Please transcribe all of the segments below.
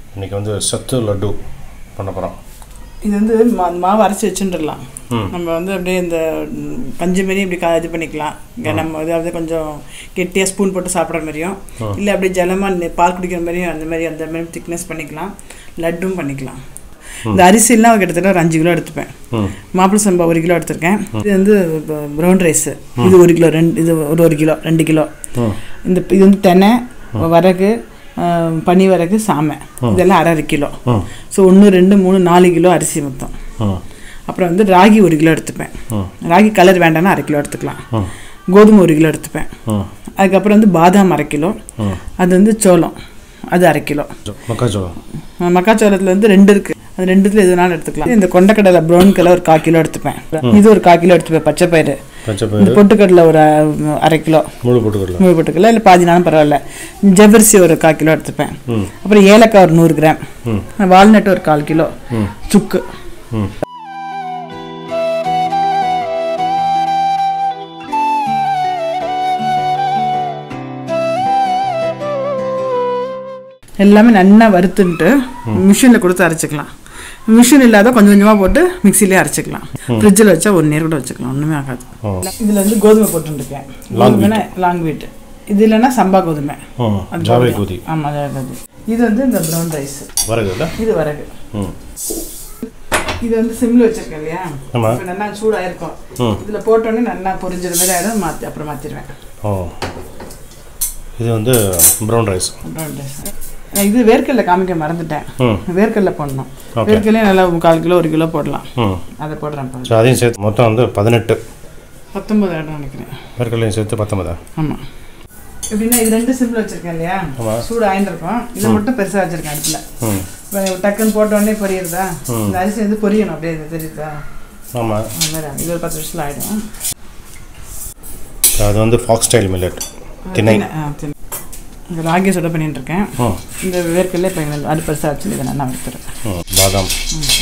இன்றைக்கி வந்து சத்து லட்டு பண்ண போகிறோம் இது வந்து மா மாவு அரைச்சி வச்சுட்டுலாம் ம். நம்ம வந்து அப்படியே இந்த ம், பஞ்சு மாரி இப்படி கா இது பண்ணிக்கலாம் இங்கே நம்ம அதாவது கொஞ்சம் கெட்டியாக ஸ்பூன் போட்டு சாப்பிட்ற மாதிரியும் இல்லை அப்படியே ஜலமாக பால் குடிக்கிற மாதிரியும் அந்த மாதிரி அந்த மாதிரி திக்னஸ் பண்ணிக்கலாம் லட்டும் பண்ணிக்கலாம் இந்த அரிசிலாம் கிட்டத்தட்ட ஒரு அஞ்சு கிலோ எடுத்துப்பேன் ம் மாப்பிள சம்பா ஒரு கிலோ எடுத்திருக்கேன் இது வந்து ப்ரௌன் ரைஸு இது ஒரு கிலோ ரெண்டு இது ஒரு ஒரு கிலோ ரெண்டு கிலோ ம் இந்த இது வந்து தெனை வரகு ஆஹ், பனி வரகு சாமை இதெல்லாம் அரை அரை கிலோ ம் ஸோ ஒன்று ரெண்டு மூணு நாலு கிலோ அரிசி மொத்தம் ம் அப்புறம் வந்து ராகி ஒரு கிலோ எடுத்துப்பேன் ம் ராகி கலர் வேண்டாம்னா அரை கிலோ எடுத்துக்கலாம் ம் கோதுமை ஒரு கிலோ எடுத்துப்பேன் ம் அதுக்கப்புறம் வந்து பாதாம் அரை கிலோ ம் அது வந்து சோளம் அது அரை கிலோ மக்காச்சோளம் அஹ் மக்காச்சோளத்தில் வந்து ரெண்டு இருக்குது அது ரெண்டுத்துல எது வேணாலும் எடுத்துக்கலாம் இந்த கொண்டக்கடலை ப்ரௌன் கலர் ஒரு கால் கிலோ எடுத்துப்பேன் இது ஒரு கால் கிலோ எடுத்துப்பேன் பச்சை பயிறு பச்சை இந்த பயிறு பொட்டுக்கடலை ஒரு அஹ், அரை கிலோ முழு போட்டுக்கலாம் முழு பொட்டுக்கடலை இல்லை பாதினாலும் பரவாயில்ல ஜவ்வரிசி ஒரு கால் கிலோ எடுத்துப்பேன் ம் அப்புறம் ஏலக்காய் ஒரு நூறு கிராம் ம் வால்நட் ஒரு கால் கிலோ ம் சுக்கு ம் எல்லாமே நல்லா வறுத்துன்ட்டு மிஷினில் கொடுத்து அரைச்சிக்கலாம் மிஷின் இல்லாத கொஞ்சம் கொஞ்சமாக போட்டு மிக்சிலே அரைச்சிக்கலாம் ஃப்ரிட்ஜில் வச்சா ஒரு நேரம் கூட வச்சுக்கலாம் ஒன்றுமே ஆகாது ஓ இதில் வந்து கோதுமை போட்டுருக்கேன் Long கோதுமைனா லாங் வீட் இது இல்லைன்னா சம்பா கோதுமை ம் அது ஜாவே போடலாம். கூதி ஆமாம் ஜாவே கோதுமை இது வந்து இந்த ப்ரௌன் ரைஸ் வரகு இல்லை இது வரகு ம் இது வந்து சிம்ல வச்சிருக்கேன் இல்லையா ஆமா. இப்போ நல்லா சூடாயிருக்கும் ம் இதில் போட்டோன்னே நல்லா பொரிஞ்சிற மாதிரி ஆகிடும் மாற்றி அப்புறம் மாற்றிடுவேன் ஓ இது வந்து ப்ரௌன் ரைஸ் ப்ரௌன் ரைஸ் இது வேர்க்கடலை காமிக்க மறந்துட்டேன் ம் வேர்க்கடலை போடணும் Okay. வேர்க்கடலையே நல்லா முக்கால் கிலோ ஒரு கிலோ போடலாம் ம் அதை போடுறேன் பாருங்க ஸோ அதையும் சேர்த்து மொத்தம் வந்து பதினெட்டு பத்தொன்பது இடம் நினைக்கிறேன் வேர்க்கடலையும் சேர்த்து பத்தொன்பதா ஆமாம் எப்படின்னா இது ரெண்டு சிம்பிள் வச்சிருக்கேன் இல்லையா ஆமா. சூடு ஆயிண்டிருக்கும் இதை மட்டும் பெருசாக வச்சிருக்கேன் அடுப்பில் ம் இப்போ டக்குன்னு போட்ட உடனே பொரியுறதா இந்த அரிசி வந்து பொரியணும் அப்படியே இது தெரியுதா ஆமாம் அந்த மாதிரி இது ஒரு பத்து நிமிஷத்தில் ஆகிடும் அது வந்து ஃபாக்ஸ் ஸ்டைல் மில்லட் திணை இந்த ராகி சுட பண்ணிட்டு இருக்கேன் ம் இந்த வேர்க்கடலை இப்போ அது பெருசாக வச்சு இதை நான் எடுத்துறேன் ம் பாதாம்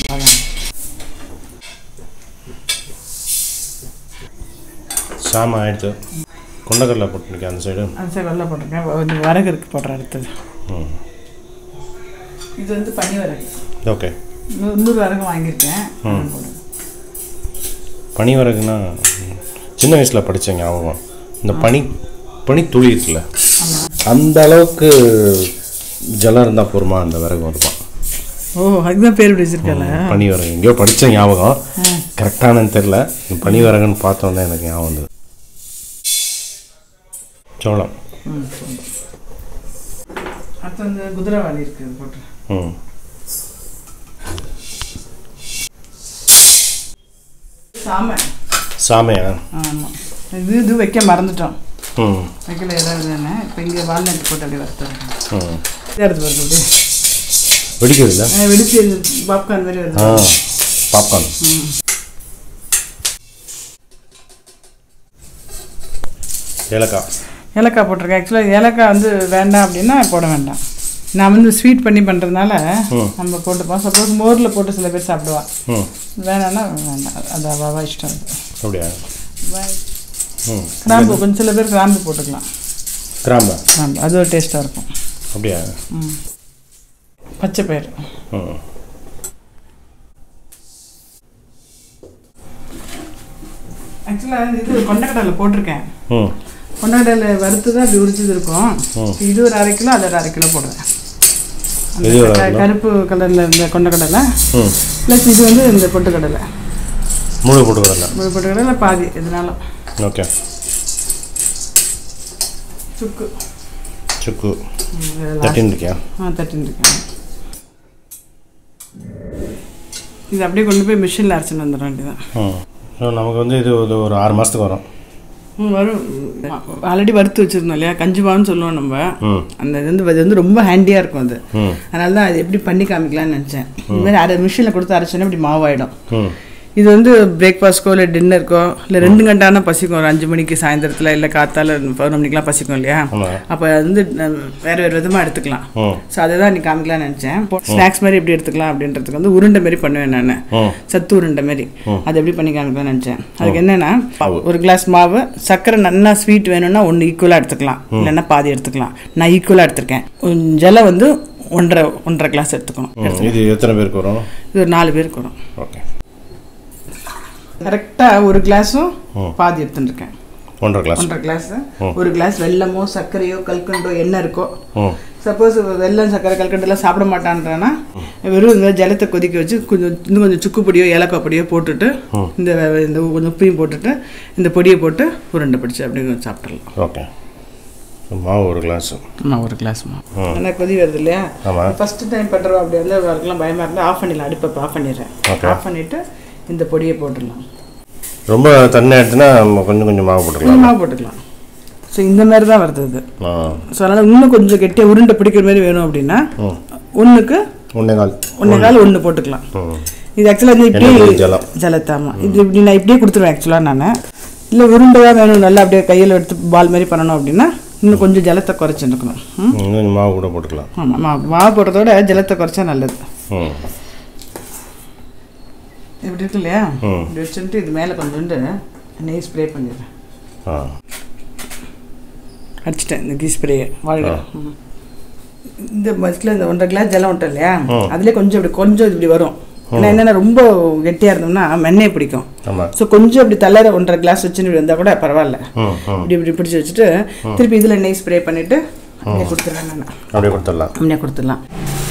சாம ஆயிடுத்து கொண்டக்கடலை போட்டுருக்கேன் அந்த சைடு அது சரி வெள்ளை போட்டிருக்கேன் கொஞ்சம் வரகு இருக்கு போடுறேன் அடுத்தது ம் இது வந்து பனி வரகு ஓகே நூறு நூறு வரகு வாங்கியிருக்கேன் அது போடுறேன். பனி வரகுன்னா சின்ன வயசில் படித்தேன் ஞாபகம் இந்த பனி பனி துளி இருக்குல்ல அந்த அளவுக்கு ஜலம் இருந்தால் போருமா அந்த விறகு வருமா ஓ அதுதான் பேர் இப்படி வச்சிருக்கல பனி வரகு எங்கேயோ படித்த ஞாபகம் கரெக்டானு தெரில இந்த பனி வரகுன்னு பார்த்தோன்னே எனக்கு ஞாபகம் வந்தது சோளம் அடுத்து வந்து குதிரைவாளி இருக்கு அது போட்டு ம் சாமை சாமையா ஆமாம் இது இது வைக்க மறந்துட்டோம் ம் வைக்கல ஏதாவது தானே இப்போ இங்கே வால்நட் போட்டு அப்படியே வறுத்துறேன் ம் எடுத்து வருது அப்படியே வெடிக்குது இல்லை அஹ் வெடிச்சு பாப்கார்ன் மாதிரி வருது ஆ பாப்கார்ன் ஏலக்காய் ஏலக்காய் போட்டிருக்கேன் ஆக்சுவலாக ஏலக்காய் வந்து வேண்டாம் அப்படின்னா போட வேண்டாம் நான் வந்து ஸ்வீட் பண்ணி பண்ணுறதுனால ம். நம்ம போட்டுப்போம் சப்போஸ் மோரில் போட்டு சில பேர் சாப்பிடுவா ம் வேணாம்னா வேண்டாம் அது அவ்வளோவா இஷ்டம் அது. அப்படியா ம் கிராம்பு கொஞ்சம் சில பேர் கிராம்பு போட்டுக்கலாம் கிராம்பா கிராம்பு அது ஒரு டேஸ்ட்டாக இருக்கும் அப்படியா ம் பச்சை பயிர் ம் ஆக்சுவலாக இது கொண்டக்கடலை போட்டிருக்கேன் ம் கொண்டக்கடலை வறுத்து தான் அப்படி உரிச்சது இருக்கும் ம். இது ஒரு அரை கிலோ அது ஒரு அரை கிலோ போடுவேன் அந்த இது ஒரு அரை க- கிலோ? கருப்பு கலரில் இந்த கொண்டக்கடலை ம் ப்ளஸ் இது வந்து இந்த பொட்டுக்கடலை முழு போட்டுக்கிறல ஒரு பொட்டுக்கடலை பாதி எதுனாலும் ஓகே சுக்கு சுக்கு ம், இது last. தட்டின்னு இருக்கியா ஆ தட்டின்னு இருக்கேன் இது அப்படியே கொண்டு போய் மிஷினில் அரைச்சின்னு வந்துட வேண்டியதான் ம் ஸோ நமக்கு வந்து இது ஒரு ஒரு ஆறு மாதத்துக்கு வரும் ம், வரும் ஆல்ரெடி வறுத்து வச்சுருந்தோம் இல்லையா கஞ்சி மாவுன்னு சொல்லுவோம் நம்ம ம் அந்த இது வந்து அது வந்து ரொம்ப ஹேண்டியாக இருக்கும் அது ம் அதனால தான் அது எப்படி பண்ணி காமிக்கலாம்னு நினச்சேன் இது மாதிரி அரை மிஷினில் கொடுத்து அரைச்சோன்னா இப்படி மாவாயிடும் ம் இது வந்து பிரேக்ஃபாஸ்ட்க்கோ இல்லை டின்னருக்கோ இல்லை ரெண்டு கண்டானா பசிக்கும் ஒரு அஞ்சு மணிக்கு சாயந்தரத்தில் இல்லை காத்தால பதினொரு மணிக்கெலாம் பசிக்கும் இல்லையா ஆமாம் அப்போ அது வந்து நம்ம வேறு வேறு விதமாக எடுத்துக்கலாம் ம் ஸோ அதை தான் நீ காமிக்கலாம்னு நினச்சேன் ஸ்நாக்ஸ் மாதிரி எப்படி எடுத்துக்கலாம் அப்படின்றதுக்கு வந்து உருண்டை மாதிரி பண்ணுவேன் நான் ம் சத்து உருண்டை மாதிரி அது எப்படி பண்ணி காமிக்கலாம்னு நினச்சேன் அதுக்கு என்னென்னா ஒரு கிளாஸ் மாவு சர்க்கரை நல்லா ஸ்வீட் வேணும்னா ஒன்று ஈக்குவலாக எடுத்துக்கலாம் இல்லைன்னா பாதி எடுத்துக்கலாம் நான் ஈக்குவலாக எடுத்திருக்கேன் உம், ஜலம் வந்து ஒன்றரை ஒன்றரை கிளாஸ் எடுத்துக்கணும் ம், இது எத்தனை பேருக்கு வரும் இது ஒரு நாலு பேருக்கு வரும் ஓகே கரெக்டாக ஒரு கிளாஸும் பாதி எடுத்துன்னு இருக்கேன் ஒன்றரை கிளாஸ் ஒன்றரை கிளாஸ் ஒரு கிளாஸ் வெல்லமோ சர்க்கரையோ கல்கண்டோ என்ன இருக்கோ ம் சப்போஸ் வெல்லம் சர்க்கரை கல்கண்டெல்லாம் சாப்பிட மாட்டான்றானா வெறும் இந்த ஜலத்தை கொதிக்க வச்சு கொஞ்சம் இன்னும் கொஞ்சம் சுக்கு பொடியோ ஏலக்காய் பொடியோ போட்டுட்டு இந்த வெ- இந்த கொஞ்சம் உப்பையும் போட்டுட்டு இந்த பொடியை போட்டு உருண்டை பிடிச்சி அப்படி கொஞ்சம் சாப்பிட்றலாம் ஓகே மாவு ஒரு கிளாஸ் ஆமாம் ஒரு கிளாஸ் ஏன்னா கொதி வருது இல்லையா ஆமாம் ஃபஸ்ட்டு டைம் பண்ணுறோம் அப்படி வந்து அவருக்கெல்லாம் பயமாக இருந்தால் ஆஃப் பண்ணிடலாம் அடுப்பை ஆஃப் பண்ணிடுறேன் Okay. ஆஃப் பண்ணிவிட்டு இந்த பொடியை போட்டுடலாம் ரொம்ப தண்ணி எடுத்துனா நம்ம கொஞ்சம் கொஞ்சம் மாவு போட்டுக்கலாம் மாவு போட்டுக்கலாம் ஸோ இந்த மாதிரி தான் வருது இது ஆ ஸோ அதனால் இன்னும் கொஞ்சம் கெட்டியாக உருண்டை பிடிக்கிற மாதிரி வேணும் அப்படின்னா ஒன்றுக்கு ஒன்றே கால் ஒன்றே கால் ஒன்று போட்டுக்கலாம் ம் இது ஆக்சுவலாக வந்து எண்ணெய் இப்படியே ஜலம். ஜலத்தாமா இது இப்படி நான் இப்படியே கொடுத்துருவேன் ஆக்சுவலாக நான் இல்லை உருண்டையாக வேணும் நல்லா அப்படியே கையில் எடுத்து பால் மாதிரி பண்ணணும் அப்படின்னா இன்னும் கொஞ்சம் ஜலத்தை குறைச்சிருக்கணும் ம் இன்னும் கொஞ்சம் மாவு கூட போட்டுக்கலாம் ஆமாம் மா மாவு போடுறதோட ஜலத்தை குறைச்சா நல்லது ம் இப்படி இருக்கு இல்லையா ம். இப்படி வச்சுட்டு இது மேலே கொஞ்சோண்டு நெய் ஸ்ப்ரே பண்ணிடுறேன் ஆ அடிச்சிட்டேன் இந்த கீ ஸ்ப்ரே வாழ்க ம். இந்த பஸ்ஸில் இந்த ஒன்றரை கிளாஸ் ஜலம் விட்டோம் இல்லையா அதுலேயே கொஞ்சம் இப்படி கொஞ்சம் இப்படி வரும் ஏன்னா என்னென்னா ரொம்ப கெட்டியாக இருந்தோம்னா மெண்ணெய் பிடிக்கும் ஆமாம் ஸோ கொஞ்சம் இப்படி தளர ஒன்றரை கிளாஸ் வச்சுன்னு இப்படி வந்தால் கூட பரவாயில்ல ம் ம் இப்படி இப்படி பிடிச்சி வச்சுட்டு திருப்பி இதில் நெய் ஸ்ப்ரே பண்ணிவிட்டு அப்படியே கொடுத்துருவேன் நான் அப்படியே கொடுத்துடலாம் அப்படியே கொடுத்துடலாம்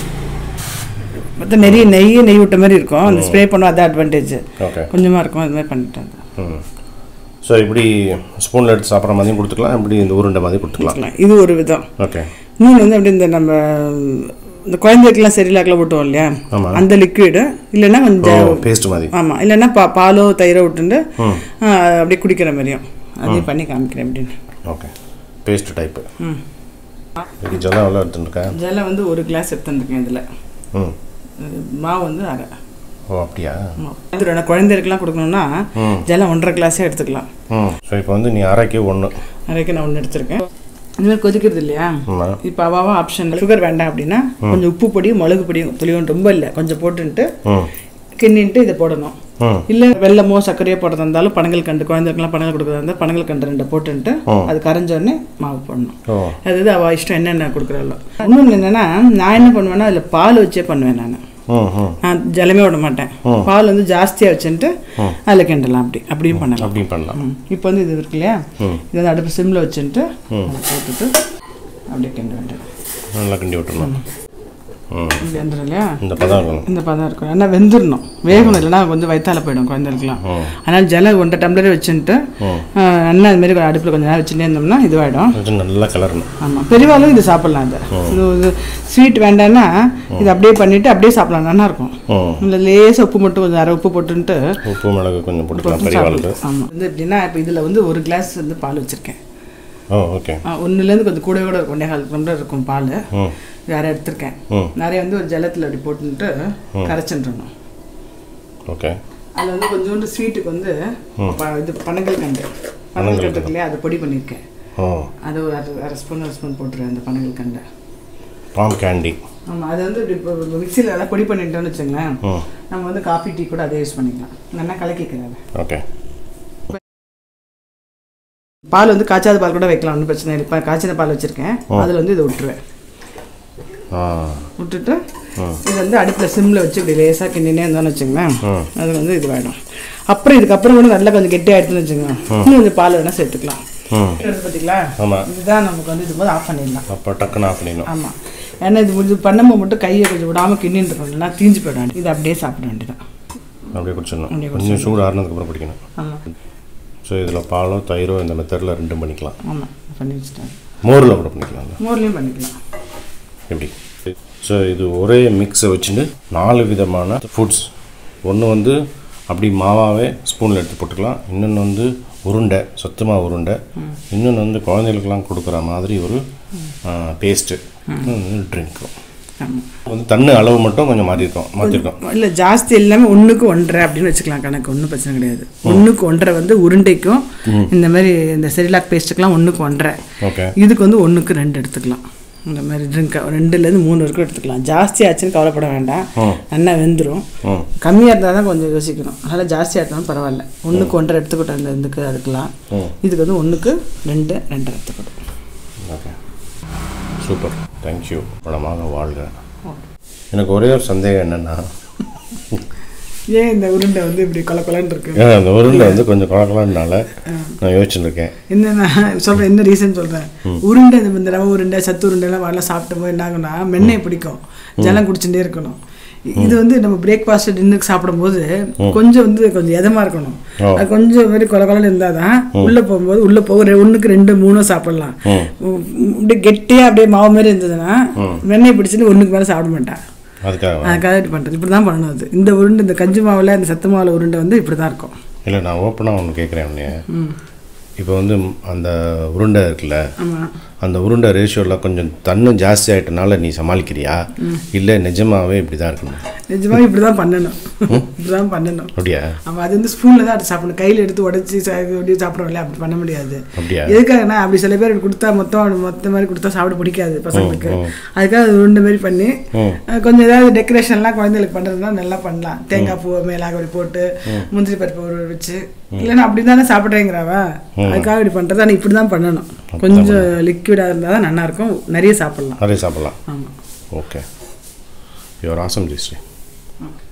மற்ற நிறைய நெய் நெய் விட்ட மாதிரி இருக்கும் அந்த ஸ்ப்ரே பண்ணோம் அதான் அட்வான்டேஜ் ஓகே கொஞ்சமாக இருக்கும் அது மாதிரி பண்ணிட்டேன் ம் ஸோ இப்படி ஸ்பூனில் எடுத்து சாப்பிட்ற மாதிரியும் கொடுத்துக்கலாம் இப்படி இந்த உருண்டை மாதிரி கொடுத்துக்கலாம் இது ஒரு விதம் ஓகே இன்னொன்று வந்து அப்படி இந்த நம்ம இந்த குழந்தைக்கெல்லாம் சரிலாக்கில் விட்டுவோம் இல்லையா ஆமாம் அந்த லிக்விடு இல்லைன்னா கொஞ்சம் பேஸ்ட் மாதிரி ஆமாம் இல்லைன்னா பா பாலோ தயிரோ விட்டுண்டு ஆ, அப்படியே குடிக்கிற மாதிரியும் அதையும் பண்ணி காமிக்கிறேன் அப்படின்னு ஓகே பேஸ்ட் டைப்பு ம் இதுக்கு ஜலம் எவ்வளோ எடுத்துருக்கேன் ஜலம் வந்து ஒரு கிளாஸ் எடுத்துருக்கேன் இதில் ம் மாவு வந்து அரை ஓ அப்படியா இது நான் குழந்தைகளுக்குலாம் கொடுக்கணும்னா ம் ஜலம் ஒன்றரை கிளாஸே எடுத்துக்கலாம் ம் ஸோ இப்போ வந்து நீ அரைக்கு ஒன்று அரைக்கு நான் ஒன்று எடுத்திருக்கேன் இதுமாதிரி கொதிக்கிறது இல்லையா ஆமாம் இப்போ அவாவா ஆப்ஷன் சுகர் வேண்டாம் அப்படின்னா கொஞ்சம் உப்பு பொடியும் மிளகு பொடியும் துளியும் ரொம்ப இல்லை கொஞ்சம் போட்டுன்ட்டு ம் கிண்ணிட்டு இதை போடணும் ம் இல்லை வெல்லமோ சர்க்கரையோ போடுறதா இருந்தாலும் பனங்கள் கண்டு குழந்தைகளுக்குலாம் பனங்கள் கொடுக்குறதா இருந்தால் பனங்கள் கண்டு ரெண்டு போட்டுன்ட்டு அது கரைஞ்ச உடனே மாவு போடணும் ஓ அது அவள் இஷ்டம் என்னென்ன கொடுக்குறாளோ இன்னொன்று என்னென்னா நான் என்ன பண்ணுவேன்னா அதில் பால் வச்சே பண்ணுவேன் நான் ம் ம் நான் ஜலமே விட மாட்டேன் பால் வந்து ஜாஸ்தியாக வச்சுட்டு அதில் கிண்டலாம் அப்படி அப்படியும் பண்ணலாம் அப்படியும் பண்ணலாம் ம். இப்போ வந்து இது இருக்கு இல்லையா இது வந்து அடுப்பு சிம்மில் வச்சுட்டு அதை போட்டுட்டு அப்படியே கிண்ட வேண்டியது நல்லா கிண்டி விட்டுறணும் ம் இப்படி வந்துடும் இல்லையா இந்த பதம் இருக்கணும் இந்த பதம் இருக்கும் ஏன்னா வெந்துடணும் வேகணும் இல்லைன்னா கொஞ்சம் வயிற்றால போயிடும் குழந்தைகளுக்குலாம் அதனால் ஜலம் ஒன்றரை டம்ளரே வச்சுட்டு நல்லா அது மாதிரி அடுப்பில் கொஞ்சம் நேரம் வச்சுட்டே இருந்தோம்னா இதுவாகிடும் வச்சு நல்லா கிளறணும் ஆமாம் பெரியவாளும் இது சாப்பிட்லாம் இதை இது இது ஸ்வீட் வேண்டாம்னா இது அப்படியே பண்ணிவிட்டு அப்படியே சாப்பிடலாம் நல்லா இருக்கும் ம் இல்லை லேசாக உப்பு மட்டும் கொஞ்சம் அரை உப்பு போட்டுன்ட்டு உப்பு மிளகு கொஞ்சம் போட்டுக்கலாம் பெரிய வாழ்க்கை ஆமாம் வந்து எப்படின்னா இப்போ இதில் வந்து ஒரு கிளாஸ் வந்து பால் வச்சுருக்கேன் ஓ ஓகே ஒன்றுலேருந்து கொஞ்சம் கூட கூட இருக்கும் ஒன்றே கால் டம்ளர் இருக்கும் பால் ம் வேற எடுத்திருக்கேன் ம் நிறைய வந்து ஒரு ஜலத்தில் அப்படி போட்டுன்ட்டு கரைச்சின்றணும் ஓகே அதில் வந்து கொஞ்சோண்டு ஸ்வீட்டுக்கு வந்து ப- இது பனங்கள் கண்டு பனங்கள் கண்டு இருக்கு இல்லையா அதை பொடி பண்ணியிருக்கேன் ஓ அது ஒரு அரை அரை ஸ்பூன் அரை ஸ்பூன் போட்டுருவேன் அந்த பனங்கள் கண்டை பாம் கேண்டி ஆமாம் அதை வந்து இப்படி இப்போ மிக்சியில் நல்லா பொடி பண்ணிட்டோம்னு வச்சுங்களேன் ம் நம்ம வந்து காஃபி டீ கூட அதை யூஸ் பண்ணிக்கலாம் நல்லா கலக்கிக்கிறேன் ஓகே பால் வந்து காய்ச்சாத பால் கூட வைக்கலாம் ஒன்றும் பிரச்சனை இல்லை இப்போ காய்ச்சின பால் வச்சுருக்கேன் அதில் வந்து இதை விட்டுருவேன் ஆ விட்டுட்டு இது வந்து அடுப்பில் சிம்மில் வச்சு இப்படி லேசாக கிண்டினே இருந்தோம்னு வச்சுங்களேன் அது வந்து இது வேணும் அப்புறம் இதுக்கப்புறம் கூட நல்லா கொஞ்சம் கெட்டியாகிடுதுன்னு வச்சுங்க இன்னும் கொஞ்சம் பால் வேணால் சேர்த்துக்கலாம் ம் எடுத்து பார்த்தீங்களா ஆமாம் இதுதான் நமக்கு வந்து இது போது ஆஃப் பண்ணிடலாம் அப்போ டக்குன்னு ஆஃப் பண்ணிடணும் ஆமாம் ஏன்னா இது கொஞ்சம் பண்ணும்போது மட்டும் கையை கொஞ்சம் விடாமல் கிண்டின்னு இருக்கணும்னா தீஞ்சு போயிட வேண்டியது இது அப்படியே சாப்பிட வேண்டியதான் அப்படியே குடிச்சிடணும் கொஞ்சம் சூடு ஆறுனதுக்கப்புறம் குடிக்கணும் ஆமாம் ஸோ இதில் பாலோ தயிரோ இந்த மெத்தடில் ரெண்டும் பண்ணிக்கலாம் ஆமாம் பண்ணி வச்சுட்டேன் மோரில் கூட பண்ணிக்கலாம்ல மோர்லேயும் பண்ணிக்கலாம் எப்படி ஸோ இது ஒரே மிக்ஸை வச்சுட்டு நாலு விதமான ஃபுட்ஸ் ஒன்று வந்து அப்படி மாவாவே ஸ்பூனில் எடுத்து போட்டுக்கலாம் இன்னொன்று வந்து உருண்டை சத்துமா உருண்டை இன்னொன்று வந்து குழந்தைகளுக்கெல்லாம் கொடுக்குற மாதிரி ஒரு பேஸ்ட்டு ட்ரிங்க்கும் ஆமாம் வந்து தண்ணி அளவு மட்டும் கொஞ்சம் மாற்றிருக்கோம் மாற்றிருக்கோம் இல்லை ஜாஸ்தி இல்லாமல் ஒன்றுக்கு ஒன்றரை அப்படின்னு வச்சுக்கலாம் கணக்கு ஒன்றும் பிரச்சனை கிடையாது ஒன்றுக்கு ஒன்றரை வந்து உருண்டைக்கும் இந்த மாதிரி இந்த செரிலாக் பேஸ்ட்டுக்கெலாம் ஒன்றுக்கு ஒன்றரை ஓகே இதுக்கு வந்து ஒன்றுக்கு ரெண்டு எடுத்துக்கலாம் இந்த மாதிரி ட்ரிங்க் ரெண்டுலேருந்து மூணு வரைக்கும் எடுத்துக்கலாம் ஜாஸ்தி ஆச்சுன்னு கவலைப்பட வேண்டாம் நல்லா வெந்துடும் ம் கம்மியாக இருந்தால் தான் கொஞ்சம் யோசிக்கணும் அதனால் ஜாஸ்தியாக இருந்தாலும் பரவாயில்ல ஒன்றுக்கு ஒன்றரை எடுத்துக்கிட்டோம் இந்த இதுக்கு அதுக்கெலாம் ம் இதுக்கு வந்து ஒன்றுக்கு ரெண்டு ரெண்டரை எடுத்துக்கிட்டோம் ஓகே சூப்பர் தேங்க்யூ வளமாக வாழ்க எனக்கு ஒரே ஒரு சந்தேகம் என்னென்னா ஏன் இந்த உருண்டை வந்து இப்படி கொல கொலன்னு இருக்கு அந்த உருண்டை வந்து கொஞ்சம் குழக்கலான்னால நான் யோசிச்சுட்டு இருக்கேன் என்னன்னா சொல்றேன் என்ன ரீசன் சொல்றேன் உருண்டை இந்த இந்த ரவை உருண்டை சத்து உருண்டை எல்லாம் வரலாம் சாப்பிட்ட போது என்ன ஆகும்னா மென்னையை பிடிக்கும் ஜலம் குடிச்சுட்டே இருக்கணும் இ- இது வந்து நம்ம பிரேக்ஃபாஸ்ட் டின்னருக்கு சாப்பிடும்போது கொஞ்சம் வந்து கொஞ்சம் எதமா இருக்கணும் ஓ. அது கொஞ்சம் மாதிரி கொல கொலன்னு இருந்தால் தான் உள்ள போகும்போது உள்ள போக ரெ- ஒண்ணுக்கு ரெண்டு மூணும் சாப்பிடலாம் உம், அப்படியே கெட்டியா அப்படியே மாவு மாதிரி இருந்ததுன்னா வெண்ணெய் பிடிச்சிட்டு ஒண்ணுக்கு மேல சாப்பிட மாட்டேன் அதுக்காக அதுக்காக இப்படி பண்ணுறது இப்படி தான் பண்ணணும் அது இந்த உருண்டை இந்த கஞ்சி மாவில் இந்த சத்து மாவில் உருண்டை வந்து இப்படி தான் இருக்கும் இல்லை நான் ஓப்பனாக ஒன்று கேட்குறேன் உன்னைய இப்போ வந்து அந்த உருண்டை இருக்குல்ல ஆமாம் அந்த உருண்டை ரேஷியோவில் கொஞ்சம் தண்ணு ஜாஸ்தி ஆகிட்டனால நீ சமாளிக்கிறியா இல்லை நிஜமாவே இப்படி தான் இருக்கணும் நிஜமாக இப்படி தான் பண்ணணும் இப்படி தான் பண்ணணும் அப்படியா அவன் அது வந்து ஸ்பூனில் தான் எடுத்து சாப்பிடணும் கையில் எடுத்து உடச்சி அப்படியே சாப்பிட்றோம் இல்லையா அப்படி பண்ண முடியாது அப்படியா எதுக்காகனா அப்படி சில பேர் கொடுத்தா மொத்தம் மொத்த மாதிரி கொடுத்தா சாப்பிட பிடிக்காது பசங்களுக்கு அதுக்காக அது உருண்டை மாதிரி பண்ணி ம். அஹ், கொஞ்சம் ஏதாவது டெக்கரேஷன்லாம் குழந்தைகளுக்கு பண்ணுறதுனா நல்லா பண்ணலாம் தேங்காய் பூ மேலாக அப்படி போட்டு முந்திரி பருப்பு ஊற வச்சு இல்லைன்னா அப்படி தானே சாப்பிட்றேங்கிறாவ அதுக்காக இப்படி பண்ணுறது ஆனால் இப்படி தான் பண்ணணும் கொஞ்சம் லிக்விடாக இருந்தால் தான் நல்லாயிருக்கும் நிறைய சாப்பிட்லாம் நிறைய சாப்பிட்லாம் ஆமாம் okay your awesome Jayashree okay